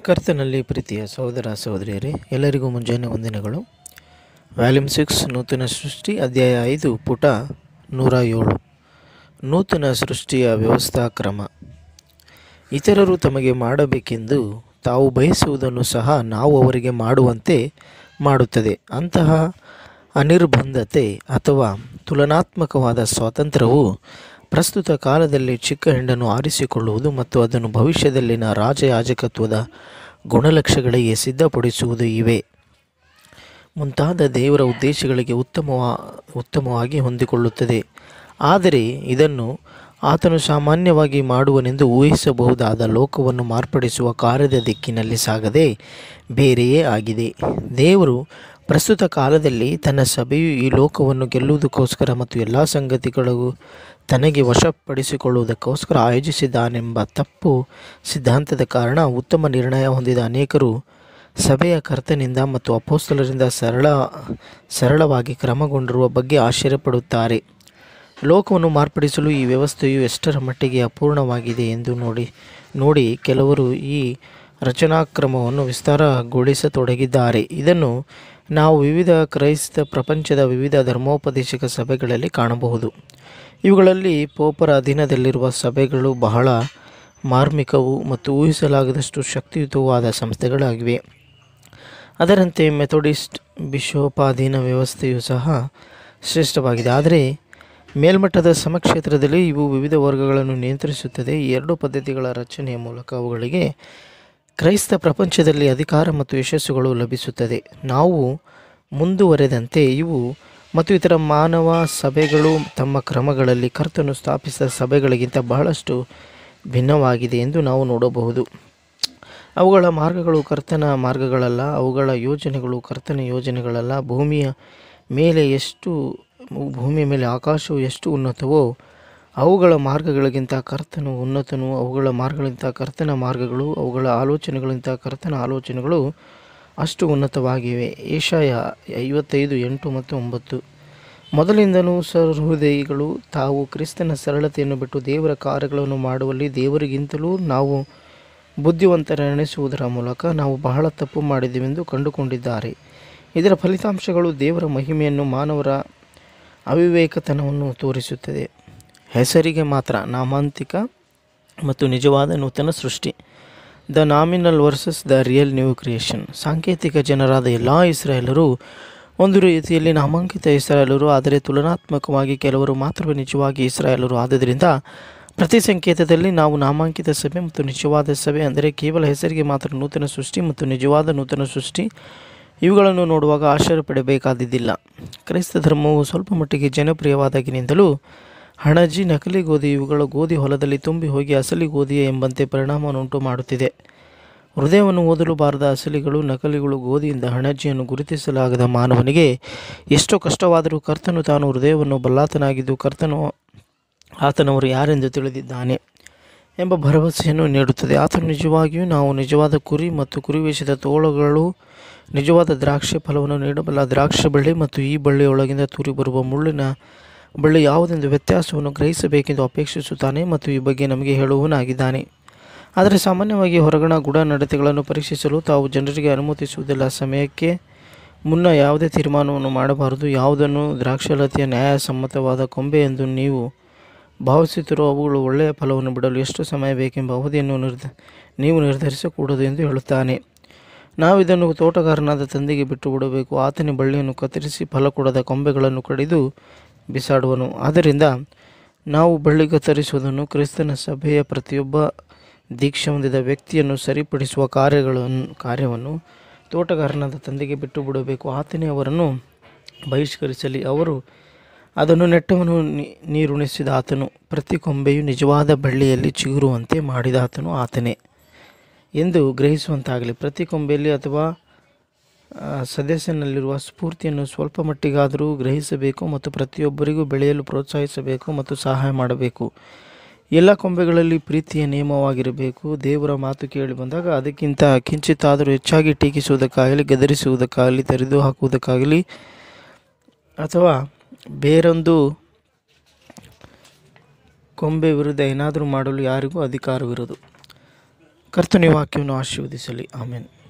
ಕರ್ತನಲ್ಲಿ ಪ್ರೀತಿಯ ಸಹೋದರ ಸಹೋದರಿಯರೇ ಎಲ್ಲರಿಗೂ ಮುಂಜಾನೆ ವಂದನೆಗಳು ವ್ಯಾಲ್ಯೂಮ್ ಸಿಕ್ಸ್ ನೂತನ ಸೃಷ್ಟಿ ಅಧ್ಯಾಯ ಐದು ಪುಟ ನೂರ ಏಳು ನೂತನ ಸೃಷ್ಟಿಯ ವ್ಯವಸ್ಥಾ ಕ್ರಮ ಇತರರು ತಮಗೆ ಮಾಡಬೇಕೆಂದು ತಾವು ಬಯಸುವುದನ್ನು ಸಹ ನಾವು ಅವರಿಗೆ ಮಾಡುವಂತೆ ಮಾಡುತ್ತದೆ ಅಂತಹ ಅನಿರ್ಬಂಧತೆ ಅಥವಾ ತುಲನಾತ್ಮಕವಾದ ಸ್ವಾತಂತ್ರ್ಯವು ಪ್ರಸ್ತುತ ಕಾಲದಲ್ಲಿ ಚಿಕ್ಕ ಹೆಂಡನ್ನು ಆರಿಸಿಕೊಳ್ಳುವುದು ಮತ್ತು ಅದನ್ನು ಭವಿಷ್ಯದಲ್ಲಿನ ರಾಜಯಾಜಕತ್ವದ ಗುಣಲಕ್ಷಗಳಿಗೆ ಸಿದ್ಧಪಡಿಸುವುದು ಇವೆ ಮುಂತಾದ ದೇವರ ಉದ್ದೇಶಗಳಿಗೆ ಉತ್ತಮವಾ ಉತ್ತಮವಾಗಿ ಹೊಂದಿಕೊಳ್ಳುತ್ತದೆ ಆದರೆ ಇದನ್ನು ಆತನು ಸಾಮಾನ್ಯವಾಗಿ ಮಾಡುವನೆಂದು ಊಹಿಸಬಹುದಾದ ಲೋಕವನ್ನು ಮಾರ್ಪಡಿಸುವ ಕಾರ್ಯದ ದಿಕ್ಕಿನಲ್ಲಿ ಸಾಗದೆ ಬೇರೆಯೇ ಆಗಿದೆ ದೇವರು ಪ್ರಸ್ತುತ ಕಾಲದಲ್ಲಿ ತನ್ನ ಸಭೆಯು ಈ ಲೋಕವನ್ನು ಗೆಲ್ಲುವುದಕ್ಕೋಸ್ಕರ ಮತ್ತು ಎಲ್ಲ ಸಂಗತಿಗಳಿಗೂ ತನಗೆ ವಶಪಡಿಸಿಕೊಳ್ಳುವುದಕ್ಕೋಸ್ಕರ ಆಯೋಜಿಸಿದ್ದಾನೆಂಬ ತಪ್ಪು ಸಿದ್ಧಾಂತದ ಕಾರಣ ಉತ್ತಮ ನಿರ್ಣಯ ಹೊಂದಿದ ಅನೇಕರು ಸಭೆಯ ಕರ್ತನಿಂದ ಮತ್ತು ಅಪೋಸ್ತಲರಿಂದ ಸರಳ ಸರಳವಾಗಿ ಕ್ರಮಗೊಂಡಿರುವ ಬಗ್ಗೆ ಆಶ್ಚರ್ಯಪಡುತ್ತಾರೆ ಲೋಕವನ್ನು ಮಾರ್ಪಡಿಸಲು ಈ ವ್ಯವಸ್ಥೆಯು ಎಷ್ಟರ ಮಟ್ಟಿಗೆ ಅಪೂರ್ಣವಾಗಿದೆ ಎಂದು ನೋಡಿ ನೋಡಿ ಕೆಲವರು ಈ ರಚನಾಕ್ರಮವನ್ನು ವಿಸ್ತಾರಗೊಳಿಸತೊಡಗಿದ್ದಾರೆ ಇದನ್ನು ನಾವು ವಿವಿಧ ಕ್ರೈಸ್ತ ಪ್ರಪಂಚದ ವಿವಿಧ ಧರ್ಮೋಪದೇಶಕ ಸಭೆಗಳಲ್ಲಿ ಕಾಣಬಹುದು ಇವುಗಳಲ್ಲಿ ಪೋಪರ ಅಧೀನದಲ್ಲಿರುವ ಸಭೆಗಳು ಬಹಳ ಮಾರ್ಮಿಕವು ಮತ್ತು ಊಹಿಸಲಾಗದಷ್ಟು ಶಕ್ತಿಯುತವಾದ ಸಂಸ್ಥೆಗಳಾಗಿವೆ ಅದರಂತೆ ಮೆಥೋಡಿಸ್ಟ್ ಬಿಷೋಪಾಧೀನ ವ್ಯವಸ್ಥೆಯು ಸಹ ಶ್ರೇಷ್ಠವಾಗಿದೆ ಆದರೆ ಮೇಲ್ಮಟ್ಟದ ಸಮಕ್ಷೇತ್ರದಲ್ಲಿ ಇವು ವಿವಿಧ ವರ್ಗಗಳನ್ನು ನಿಯಂತ್ರಿಸುತ್ತದೆ ಈ ಎರಡು ಪದ್ಧತಿಗಳ ರಚನೆಯ ಮೂಲಕ ಅವುಗಳಿಗೆ ಕ್ರೈಸ್ತ ಪ್ರಪಂಚದಲ್ಲಿ ಅಧಿಕಾರ ಮತ್ತು ಯಶಸ್ಸುಗಳು ಲಭಿಸುತ್ತದೆ ನಾವು ಮುಂದುವರೆದಂತೆ ಇವು ಮತ್ತು ಇತರ ಮಾನವ ಸಭೆಗಳು ತಮ್ಮ ಕ್ರಮಗಳಲ್ಲಿ ಕರ್ತನು ಸ್ಥಾಪಿಸಿದ ಸಭೆಗಳಿಗಿಂತ ಬಹಳಷ್ಟು ಭಿನ್ನವಾಗಿದೆ ಎಂದು ನಾವು ನೋಡಬಹುದು ಅವುಗಳ ಮಾರ್ಗಗಳು ಕರ್ತನ ಮಾರ್ಗಗಳಲ್ಲ ಅವುಗಳ ಯೋಜನೆಗಳು ಕರ್ತನ ಯೋಜನೆಗಳಲ್ಲ ಭೂಮಿಯ ಮೇಲೆ ಎಷ್ಟು ಭೂಮಿಯ ಮೇಲೆ ಆಕಾಶವು ಎಷ್ಟು ಉನ್ನತವೋ ಅವುಗಳ ಮಾರ್ಗಗಳಿಗಿಂತ ಕರ್ತನು ಉನ್ನತನು ಅವುಗಳ ಮಾರ್ಗಗಳಿಗಿಂತ ಕರ್ತನ ಮಾರ್ಗಗಳು ಅವುಗಳ ಆಲೋಚನೆಗಳಿಗಿಂತ ಕರ್ತನ ಆಲೋಚನೆಗಳು ಅಷ್ಟು ಉನ್ನತವಾಗಿವೆ ಏಷಾಯ ಐವತ್ತೈದು ಎಂಟು ಮತ್ತು ಒಂಬತ್ತು ಮೊದಲಿಂದನೂ ಸಹೃದಯಿಗಳು ತಾವು ಕ್ರಿಸ್ತನ ಸರಳತೆಯನ್ನು ಬಿಟ್ಟು ದೇವರ ಕಾರ್ಯಗಳನ್ನು ಮಾಡುವಲ್ಲಿ ದೇವರಿಗಿಂತಲೂ ನಾವು ಬುದ್ಧಿವಂತರೆನಿಸುವುದರ ಮೂಲಕ ನಾವು ಬಹಳ ತಪ್ಪು ಮಾಡಿದೆವೆಂದು ಕಂಡುಕೊಂಡಿದ್ದಾರೆ ಇದರ ಫಲಿತಾಂಶಗಳು ದೇವರ ಮಹಿಮೆಯನ್ನು ಮಾನವರ ಅವಿವೇಕತನವನ್ನು ತೋರಿಸುತ್ತದೆ ಹೆಸರಿಗೆ ಮಾತ್ರ ನಾಮಾಂತಿಕ ಮತ್ತು ನಿಜವಾದ ನೂತನ ಸೃಷ್ಟಿ the nominal versus the real new creation ಸಾಂಕೇತಿಕ ಜನರಾದ ಎಲ್ಲ ಇಸ್ರಾಯೇಲರು ಒಂದು ರೀತಿಯಲ್ಲಿ ನಾಮಾಂಕಿತ ಇಸ್ರಾಯೇಲರು ಆದರೆ ತುಲನಾತ್ಮಕವಾಗಿ ಕೆಲವರು ಮಾತ್ರವೇ ನಿಜವಾಗಿ ಇಸ್ರಾಯೇಲರು ಆದ್ದರಿಂದ ಪ್ರತಿ ಸಂಕೇತದಲ್ಲಿ ನಾವು ನಾಮಾಂಕಿತ ಸಭೆ ಮತ್ತು ನಿಜವಾದ ಸಭೆ ಅಂದರೆ ಕೇವಲ ಹೆಸರಿಗೆ ಮಾತ್ರ ನೂತನ ಸೃಷ್ಟಿ ಮತ್ತು ನಿಜವಾದ ನೂತನ ಸೃಷ್ಟಿ ಇವುಗಳನ್ನು ನೋಡುವಾಗ ಆಶ್ಚರ್ಯ ಪಡಬೇಕಾದಿದ್ದಿಲ್ಲ ಕ್ರೈಸ್ತ ಧರ್ಮವು ಸ್ವಲ್ಪ ಮಟ್ಟಿಗೆ ಜನಪ್ರಿಯವಾದಾಗಿನಿಂದಲೂ ಹಣಜಿ ನಕಲಿ ಗೋಧಿ ಇವುಗಳು ಗೋಧಿ ಹೊಲದಲ್ಲಿ ತುಂಬಿ ಹೋಗಿ ಅಸಲಿ ಗೋಧಿಯ ಎಂಬಂತೆ ಪರಿಣಾಮವನ್ನುಂಟು ಮಾಡುತ್ತಿದೆ ಹೃದಯವನ್ನು ಓದಲು ಬಾರದ ಅಸಲಿಗಳು ನಕಲಿಗಳು ಗೋಧಿಯಿಂದ ಹಣಜಿಯನ್ನು ಗುರುತಿಸಲಾಗದ ಮಾನವನಿಗೆ ಎಷ್ಟೋ ಕಷ್ಟವಾದರೂ ಕರ್ತನು ತಾನು ಹೃದಯವನ್ನು ಬಲ್ಲಾತನಾಗಿದ್ದು ಕರ್ತನು ಆತನವರು ಯಾರೆಂದು ತಿಳಿದಿದ್ದಾನೆ ಎಂಬ ಭರವಸೆಯನ್ನು ನೀಡುತ್ತದೆ ಆತನು ನಿಜವಾಗಿಯೂ ನಾವು ನಿಜವಾದ ಕುರಿ ಮತ್ತು ಕುರಿವೇಷದ ತೋಳುಗಳು ನಿಜವಾದ ದ್ರಾಕ್ಷಿ ಫಲವನ್ನು ನೀಡಬಲ್ಲ ದ್ರಾಕ್ಷಿ ಬಳ್ಳಿ ಮತ್ತು ಈ ಬಳ್ಳಿಯೊಳಗಿಂದ ತೂರಿ ಬರುವ ಮುಳ್ಳಿನ ಬಳ್ಳಿ ಯಾವುದೆಂದು ವ್ಯತ್ಯಾಸವನ್ನು ಗ್ರಹಿಸಬೇಕೆಂದು ಅಪೇಕ್ಷಿಸುತ್ತಾನೆ ಮತ್ತು ಈ ಬಗ್ಗೆ ನಮಗೆ ಹೇಳುವನಾಗಿದ್ದಾನೆ ಆದರೆ ಸಾಮಾನ್ಯವಾಗಿ ಹೊರಗಣ ಗುಡ ನಡತೆಗಳನ್ನು ಪರೀಕ್ಷಿಸಲು ತಾವು ಜನರಿಗೆ ಅನುಮತಿಸುವುದಿಲ್ಲ ಸಮಯಕ್ಕೆ ಮುನ್ನ ಯಾವುದೇ ತೀರ್ಮಾನವನ್ನು ಮಾಡಬಾರದು ಯಾವುದನ್ನು ದ್ರಾಕ್ಷಲತೆಯ ನ್ಯಾಯಸಮ್ಮತವಾದ ಕೊಂಬೆ ಎಂದು ನೀವು ಭಾವಿಸುತ್ತಿರೋ ಅವುಗಳು ಒಳ್ಳೆಯ ಫಲವನ್ನು ಬಿಡಲು ಎಷ್ಟು ಸಮಯ ಬೇಕೆಂಬ ಅವಧಿಯನ್ನು ನಿರ್ಧ ನೀವು ನಿರ್ಧರಿಸಕೂಡದು ಎಂದು ಹೇಳುತ್ತಾನೆ ನಾವು ಇದನ್ನು ತೋಟಗಾರನಾದ ತಂದೆಗೆ ಬಿಟ್ಟು ಬಿಡಬೇಕು ಆತನೇ ಬಳ್ಳಿಯನ್ನು ಕತ್ತರಿಸಿ ಫಲ ಕೊಡದ ಕೊಂಬೆಗಳನ್ನು ಕಡಿದು ಬಿಸಾಡುವನು ಆದ್ದರಿಂದ ನಾವು ಬಳ್ಳಿ ಕತ್ತರಿಸುವುದನ್ನು ಕ್ರಿಸ್ತನ ಸಭೆಯ ಪ್ರತಿಯೊಬ್ಬ ದೀಕ್ಷೆ ಹೊಂದಿದ ವ್ಯಕ್ತಿಯನ್ನು ಸರಿಪಡಿಸುವ ಕಾರ್ಯಗಳನ್ನು ಕಾರ್ಯವನ್ನು ತೋಟಗಾರನಾದ ತಂದೆಗೆ ಬಿಟ್ಟು ಬಿಡಬೇಕು ಆತನೇ ಅವರನ್ನು ಬಹಿಷ್ಕರಿಸಲಿ ಅವರು ಅದನ್ನು ನೆಟ್ಟವನು ನೀರುಣಿಸಿದ ಆತನು ಪ್ರತಿ ಕೊಂಬೆಯು ನಿಜವಾದ ಬಳ್ಳಿಯಲ್ಲಿ ಚಿಗುರುವಂತೆ ಮಾಡಿದ ಆತನು ಆತನೇ ಎಂದು ಗ್ರಹಿಸುವಂತಾಗಲಿ ಪ್ರತಿ ಕೊಂಬೆಯಲ್ಲಿ ಅಥವಾ ಸದಸ್ಯನಲ್ಲಿರುವ ಸ್ಫೂರ್ತಿಯನ್ನು ಸ್ವಲ್ಪ ಮಟ್ಟಿಗಾದರೂ ಗ್ರಹಿಸಬೇಕು ಮತ್ತು ಪ್ರತಿಯೊಬ್ಬರಿಗೂ ಬೆಳೆಯಲು ಪ್ರೋತ್ಸಾಹಿಸಬೇಕು ಮತ್ತು ಸಹಾಯ ಮಾಡಬೇಕು ಎಲ್ಲ ಕೊಂಬೆಗಳಲ್ಲಿ ಪ್ರೀತಿಯ ನಿಯಮವಾಗಿರಬೇಕು ದೇವರ ಮಾತು ಕೇಳಿ ಬಂದಾಗ ಅದಕ್ಕಿಂತ ಕಿಂಚಿತ್ತಾದರೂ ಹೆಚ್ಚಾಗಿ ಟೀಕಿಸುವುದಕ್ಕಾಗಲಿ ಗದರಿಸುವುದಕ್ಕಾಗಲಿ ತೆರೆದು ಹಾಕುವುದಕ್ಕಾಗಲಿ ಅಥವಾ ಬೇರೊಂದು ಕೊಂಬೆ ವಿರುದ್ಧ ಏನಾದರೂ ಮಾಡಲು ಯಾರಿಗೂ ಅಧಿಕಾರವಿರೋದು ಕರ್ತನಿ ವಾಕ್ಯವನ್ನು ಆಶೀರ್ವದಿಸಲಿ ಆಮೇಲೆ